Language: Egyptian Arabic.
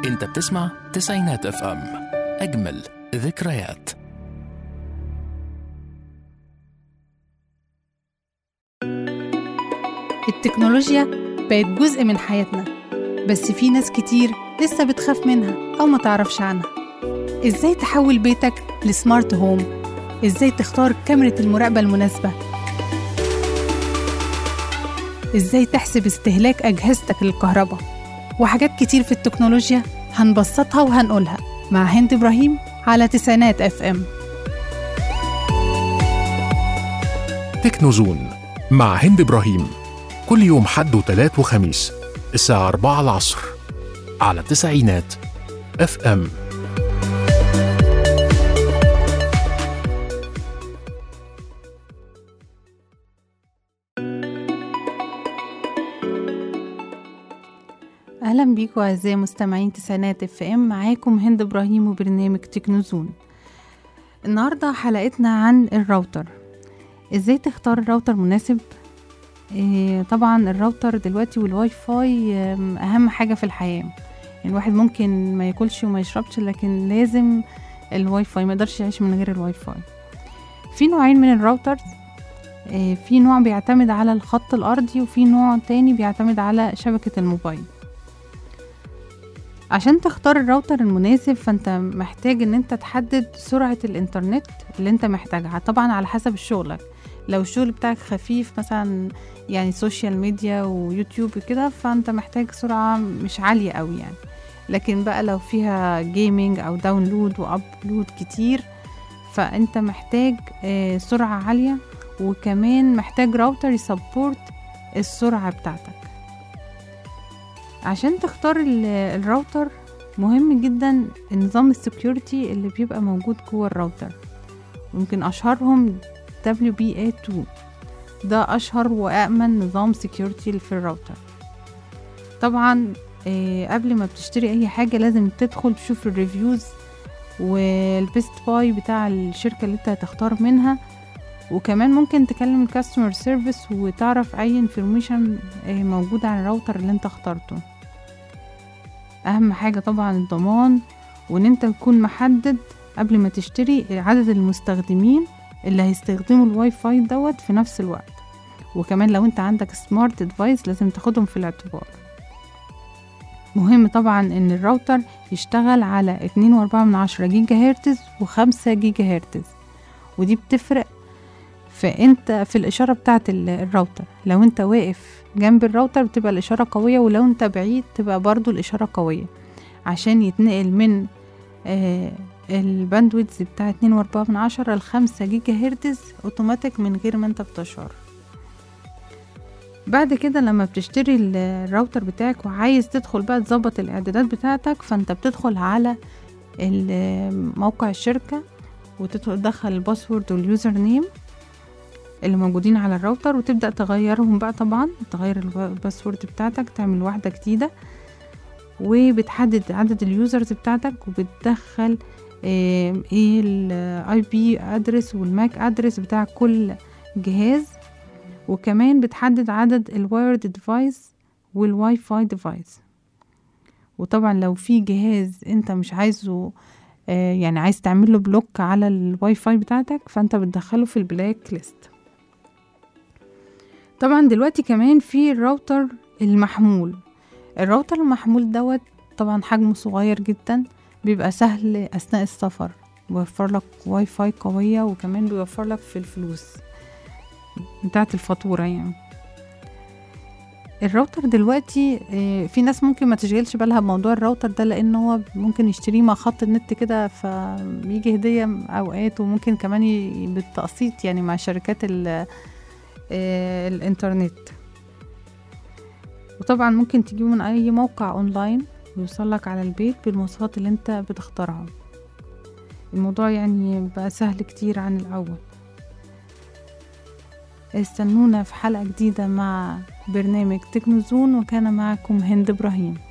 انت بتسمع تسعينات اف ام اجمل ذكريات التكنولوجيا بقت جزء من حياتنا بس في ناس كتير لسه بتخاف منها أو ما تعرفش عنها إزاي تحول بيتك لسمارت هوم إزاي تختار كاميرا المراقبة المناسبة إزاي تحسب استهلاك أجهزتك للكهرباء وحاجات كتير في التكنولوجيا هنبسطها وهنقولها مع هند إبراهيم على تسعينات اف ام تكنوزون مع هند ابراهيم كل يوم حد وتلات وخميس الساعة 4 العصر على تسعينات اف ام اهلا بيكم اعزائي مستمعين تسعينات اف ام معاكم هند ابراهيم وبرنامج تكنوزون النهارده حلقتنا عن الراوتر ازاي تختار الراوتر مناسب إيه طبعا الراوتر دلوقتي والواي فاي آم، اهم حاجه في الحياه يعني الواحد ممكن ما ياكلش وما يشربش لكن لازم الواي فاي ما يقدرش يعيش من غير الواي فاي في نوعين من الراوترز إيه، في نوع بيعتمد على الخط الارضي وفي نوع تاني بيعتمد على شبكه الموبايل عشان تختار الراوتر المناسب فانت محتاج ان انت تحدد سرعة الانترنت اللي انت محتاجها طبعا على حسب شغلك لو الشغل بتاعك خفيف مثلا يعني سوشيال ميديا ويوتيوب وكده فانت محتاج سرعة مش عالية قوي يعني لكن بقى لو فيها جيمنج او داونلود وابلود كتير فانت محتاج آه، سرعة عالية وكمان محتاج راوتر يسبورت السرعة بتاعتك عشان تختار ال- الراوتر مهم جدا نظام السكيورتي اللي بيبقى موجود جوه الراوتر ممكن اشهرهم WBA2 ده اشهر وامن نظام سكيورتي في الراوتر طبعا آه، قبل ما بتشتري اي حاجة لازم تدخل تشوف الريفيوز والبيست باي بتاع الشركة اللي انت هتختار منها وكمان ممكن تكلم الكاستمر سيرفيس وتعرف اي انفورميشن موجودة عن الراوتر اللي انت اخترته اهم حاجة طبعا الضمان وان انت تكون محدد قبل ما تشتري عدد المستخدمين اللي هيستخدموا الواي فاي دوت في نفس الوقت وكمان لو انت عندك سمارت ديفايس لازم تاخدهم في الاعتبار مهم طبعا ان الراوتر يشتغل على اتنين واربعة من عشرة جيجا هرتز وخمسة جيجا هرتز ودي بتفرق فانت في الاشاره بتاعه ال- الراوتر لو انت واقف جنب الراوتر بتبقى الاشاره قويه ولو انت بعيد تبقى برضو الاشاره قويه عشان يتنقل من آه الباندويدز بتاع اتنين واربعة من عشرة لخمسة جيجا هرتز اوتوماتيك من غير ما انت بتشعر بعد كده لما بتشتري ال- الراوتر بتاعك وعايز تدخل بقى تظبط الاعدادات بتاعتك فانت بتدخل على ال- موقع الشركة وتدخل الباسورد واليوزر نيم اللي موجودين على الراوتر وتبدأ تغيرهم بقى طبعا تغير الو- الباسورد بتاعتك تعمل واحدة جديدة وبتحدد عدد اليوزرز بتاعتك وبتدخل آه، ايه الاي بي ادرس والماك ادرس بتاع كل جهاز وكمان بتحدد عدد الوايرد ديفايس والواي فاي ديفايس وطبعا لو في جهاز انت مش عايزه آه، يعني عايز تعمل له بلوك على الواي فاي بتاعتك فانت بتدخله في البلاك ليست طبعا دلوقتي كمان في الراوتر المحمول الراوتر المحمول دوت طبعا حجمه صغير جدا بيبقى سهل اثناء السفر بيوفر لك واي فاي قوية وكمان بيوفر لك في الفلوس بتاعت الفاتورة يعني الراوتر دلوقتي آه، في ناس ممكن ما تشغلش بالها بموضوع الراوتر ده لان هو ممكن يشتريه مع خط النت كده فبيجي هدية اوقات وممكن كمان ي- بالتقسيط يعني مع شركات ال- آه، الانترنت وطبعا ممكن تجيبه من اي موقع اونلاين ويوصلك على البيت بالمواصفات اللي انت بتختارها الموضوع يعني بقى سهل كتير عن الاول استنونا في حلقة جديدة مع برنامج تكنوزون وكان معكم هند إبراهيم